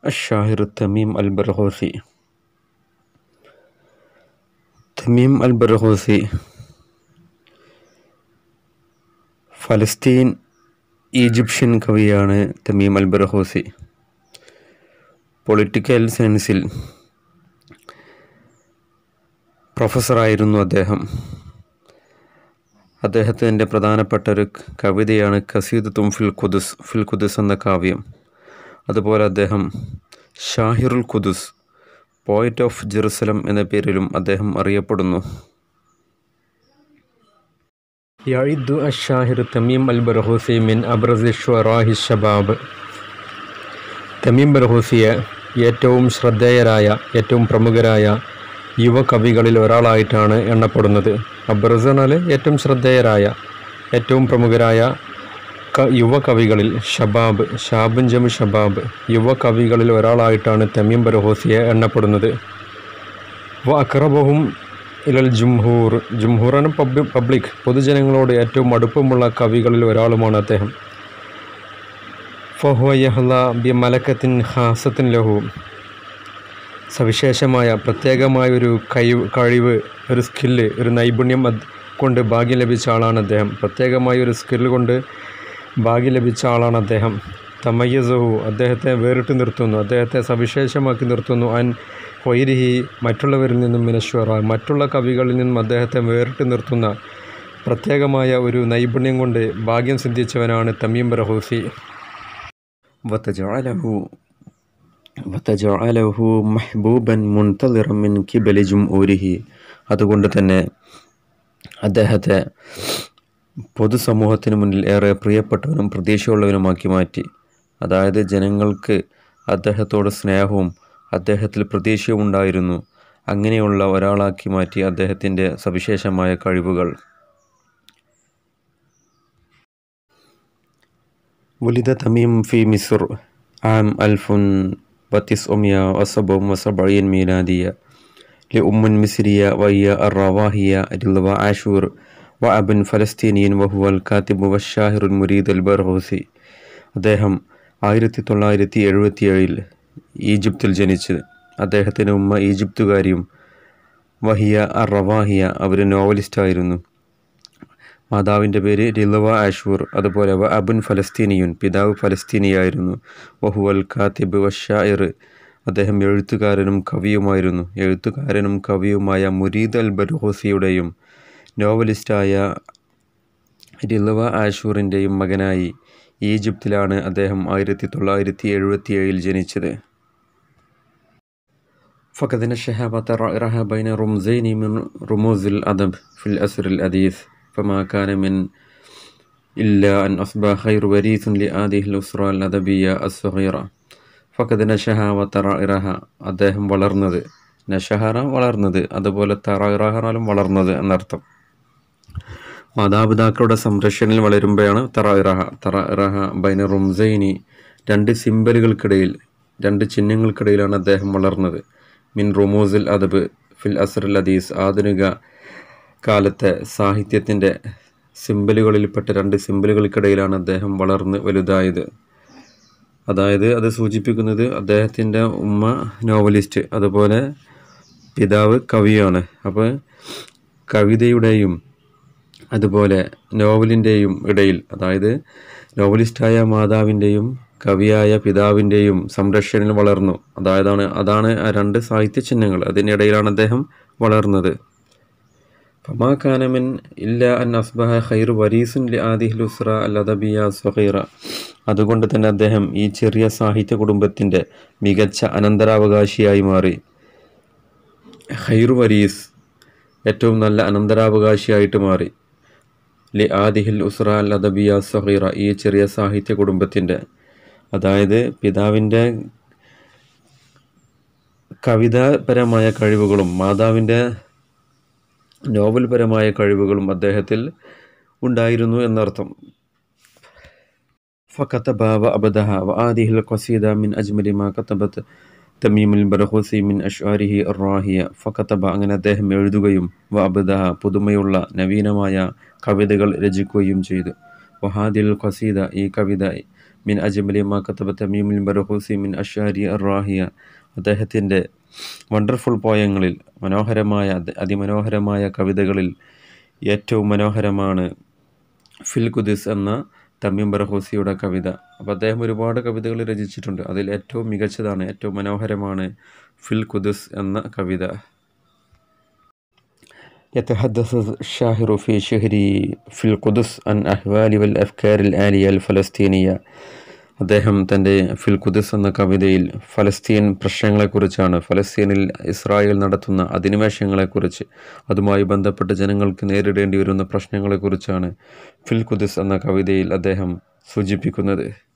الشاعر Tamim അൽ ബർഹോസി Tamim അൽ ബർഹോസി ഫലസ്തീൻ Egyptian കവിയാണ് Tamim അൽ ബർഹോസി political സയൻസിൽ പ്രൊഫസറായിരുന്നു അദ്ദേഹം അദ്ദേഹത്തിൻ്റെ പ്രധാനപ്പെട്ട ഒരു കവിതയാണ് കസീദത്തും ഫിൽ ഖുദുസ് ഫിൽ ഖുദുസ് എന്ന കാവ്യം അതുപോലെ അദ്ദേഹം ഷാഹിറുൽ ഖുദുസ് പോയറ്റ് ഓഫ് ജെറുസലം എന്ന പേരിലും അദ്ദേഹം അറിയപ്പെടുന്നു യഴിദു അഷാഹിർ തമീം അൽ ബർഹൂസി മിൻ അബ്രസിഷ്വറാഹി ഷബാബ് തമീം ബർഹൂസിയെ ഏറ്റവും ശ്രദ്ധേയരായ ഏറ്റവും പ്രമുഖരായ യുവ കവികളിൽ ഒരാളായിട്ടാണ് എണ്ണപ്പെടുന്നത് അബ്രസ് എന്നാൽ ഏറ്റവും ശ്രദ്ധേയരായ ഏറ്റവും പ്രമുഖരായ ക യുവ കവികളിൽ ഷബാബ് ഷാബുൻ ജമു ഷബാബ് യുവ കവികളിൽ ഒരാളായിട്ടാണ് തമീം ബർഹോസിയെ എണ്ണപ്പെടുന്നത് വ അക്രബഹും ഇലൽ ജുംഹൂർ ജുംഹൂറാണ് പബ്ലി പബ്ലിക് പൊതുജനങ്ങളോട് ഏറ്റവും അടുപ്പമുള്ള കവികളിൽ ഒരാളുമാണ് അദ്ദേഹം ഫഹുവ യഹ്ല ബി മലക്കത്തിൻ ഹാസത്തിൻ ലഹു സവിശേഷമായ പ്രത്യേകമായ ഒരു കഴിവ് കഴിവ് ഒരു സ്കില്ല് ഒരു നൈപുണ്യം അത് കൊണ്ട് ഭാഗ്യം ലഭിച്ച ആളാണ് അദ്ദേഹം പ്രത്യേകമായ ഒരു സ്കില്ല് കൊണ്ട് ഭാഗ്യം ലഭിച്ച ആളാണ് അദ്ദേഹം തമയ്യസഹു അദ്ദേഹത്തെ വേറിട്ട് നിർത്തുന്നു അദ്ദേഹത്തെ സവിശേഷമാക്കി നിർത്തുന്നു അൻ വൈരിഹി മറ്റുള്ളവരിൽ നിന്നും മിനശ്വറ മറ്റുള്ള കവികളിൽ നിന്നും അദ്ദേഹത്തെ വേറിട്ട് നിർത്തുന്ന പ്രത്യേകമായ ഒരു നൈപുണ്യം കൊണ്ട് ഭാഗ്യം സിദ്ധിച്ചവനാണ് തമീം റഹൂസി വത്തജഅലഹു വത്തജഅലഹു മഹ്ബൂബൻ മുൻതളിറ മിൻ കിബലി ജുംഊരിഹി അതുകൊണ്ട് തന്നെ അദ്ദേഹത്തെ പൊതുസമൂഹത്തിന് മുന്നിൽ ഏറെ പ്രിയപ്പെട്ടവനും പ്രതീക്ഷയുള്ളവനുമാക്കി മാറ്റി അതായത് ജനങ്ങൾക്ക് അദ്ദേഹത്തോട് സ്നേഹവും അദ്ദേഹത്തിൽ പ്രതീക്ഷയും ഉണ്ടായിരുന്നു അങ്ങനെയുള്ള ഒരാളാക്കി മാറ്റി അദ്ദേഹത്തിൻ്റെ സവിശേഷമായ കഴിവുകൾ ولد تميم في مصر عام ألف وتسعمائة وسبع وسبعين ميلادية لأم مصرية وهي الرواهية رضوى عاشور وأب فلسطيني وهو الكاتب والشاعر المريد البرغوثي അദ്ദേഹം ആയിരത്തി തൊള്ളായിരത്തി എഴുപത്തിയേഴിൽ ഈജിപ്തിൽ ജനിച്ചത് അദ്ദേഹത്തിന് ഉമ്മ ഈജിപ്തുകാരിയും വഹിയ അർ റവാഹിയ അവർ നോവലിസ്റ്റായിരുന്നു മാതാവിൻ്റെ പേര് റിലവ ആഷൂർ അതുപോലെ വ അബുൻ ഫലസ്തീനിയുൻ പിതാവ് ഫലസ്തീനിയായിരുന്നു വഹുവൽ ഖാത്തിബ് വഷായിർ അദ്ദേഹം എഴുത്തുകാരനും കവിയുമായിരുന്നു എഴുത്തുകാരനും കവിയുമായ മുരീദ് അൽ ബർഹോസിയുടെയും നോവലിസ്റ്റായ റിലവ ആഷൂറിൻ്റെയും മകനായി ഈജിപ്തിലാണ് അദ്ദേഹം ആയിരത്തി തൊള്ളായിരത്തി എഴുപത്തി ഏഴിൽ ജനിച്ചത് فقد نشأ وترعرها بين رمزين من رموز الأدب في الأسر الأديث فما كان من إلا أن أصبح خير وريث لهذه الأسرة الأدبية الصغيرة فقد نشأ وترعرها അദ്ദേഹം വളർന്നത് നഷഹറ വളർന്നത് അതുപോലെ തറയിറഹറാലും വളർന്നത് എന്നർത്ഥം മാതാപിതാക്കളുടെ സംരക്ഷണയിൽ വളരുമ്പോഴാണ് തറയിറഹ തറയിറഹ ബൈന റുംസൈനി രണ്ട് സിമ്പലുകൾക്കിടയിൽ രണ്ട് ചിഹ്നങ്ങൾക്കിടയിലാണ് അദ്ദേഹം വളർന്നത് മിൻ റുമൂസിൽ അദബ് ഫിൽ അസറുൽ അദീസ് ആധുനിക കാലത്തെ സാഹിത്യത്തിൻ്റെ സിമ്പലുകളിൽപ്പെട്ട രണ്ട് സിമ്പലുകൾക്കിടയിലാണ് അദ്ദേഹം വളർന്ന് വലുതായത് അതായത് അത് സൂചിപ്പിക്കുന്നത് അദ്ദേഹത്തിൻ്റെ ഉമ്മ നോവലിസ്റ്റ് അതുപോലെ പിതാവ് കവിയാണ് അപ്പോൾ കവിതയുടെയും അതുപോലെ നോവലിൻ്റെയും ഇടയിൽ അതായത് നോവലിസ്റ്റായ മാതാവിൻ്റെയും കവിയായ പിതാവിൻ്റെയും സംരക്ഷണയിൽ വളർന്നു അതായതാണ് അതാണ് ആ രണ്ട് സാഹിത്യ ചിഹ്നങ്ങൾ അതിനിടയിലാണ് അദ്ദേഹം വളർന്നത് ഫമാ കാനമിൻ ഇല്ല അൻ അസ്ബഹ ഖൈർ വരീസുൻ ലി ആദിഹ് ലുസ്ര അൽ അദബിയ സഹീറ അതുകൊണ്ട് തന്നെ അദ്ദേഹം ഈ ചെറിയ സാഹിത്യ കുടുംബത്തിൻ്റെ മികച്ച അനന്തരാവകാശിയായി മാറി ഖൈർ വരീസ് ഏറ്റവും നല്ല അനന്തരാവകാശിയായിട്ട് മാറി ലി ആദിഹിൽ ഉസ്ര അൽ അദബിയ സഹീറ ഈ ചെറിയ സാഹിത്യ കുടുംബത്തിൻ്റെ അതായത് പിതാവിൻ്റെ കവിതാപരമായ കഴിവുകളും മാതാവിൻ്റെ നോവൽപരമായ കഴിവുകളും അദ്ദേഹത്തിൽ ഉണ്ടായിരുന്നു എന്നർത്ഥം فكتب وأبدها وهذه القصيدة من أجمل ما كتبت തമീം അൽ ബർഹൂസി മിൻ അഷ്ആരിഹി അറാഹിയ ഫക്കത്തബ അങ്ങനെ അദ്ദേഹം എഴുതുകയും വ അബദഹ പുതുമയുള്ള നവീനമായ കവിതകൾ രചിക്കുകയും ചെയ്തു വഹാദിൽ ഖസീദ ഈ കവിത മിൻ അജ്മലി മാ കത്തബ തമീമുൽ ബർഹൂസി മിൻ അഷാരി അറാഹിയ അദ്ദേഹത്തിൻ്റെ വണ്ടർഫുൾ പോയങ്ങളിൽ മനോഹരമായ അതി- അതിമനോഹരമായ കവിതകളിൽ ഏറ്റവും മനോഹരമാണ് ഫിൽ കുദിസ് എന്ന തമീം ബർഹൂസിയുടെ കവിത അപ്പോൾ അദ്ദേഹം ഒരുപാട് കവിതകൾ രചിച്ചിട്ടുണ്ട് അതിൽ ഏറ്റവും മികച്ചതാണ് ഏറ്റവും മനോഹരമാണ് ഫിൽ കുദിസ് എന്ന കവിത يتحدث الشاعر في شعره في القدس عن أحوال والأفكار الآلية الفلسطينية അദ്ദേഹം തൻ്റെ ഫിൽ കുദിസ് എന്ന കവിതയിൽ ഫലസ്തീൻ പ്രശ്നങ്ങളെക്കുറിച്ചാണ് ഫലസ്തീനിൽ ഇസ്രായേൽ നടത്തുന്ന അധിനിവേശങ്ങളെക്കുറിച്ച് അതുമായി ബന്ധപ്പെട്ട് ജനങ്ങൾക്ക് നേരിടേണ്ടി വരുന്ന പ്രശ്നങ്ങളെക്കുറിച്ചാണ് ഫിൽ കുദിസ് എന്ന കവിതയിൽ അദ്ദേഹം സൂചിപ്പിക്കുന്നത്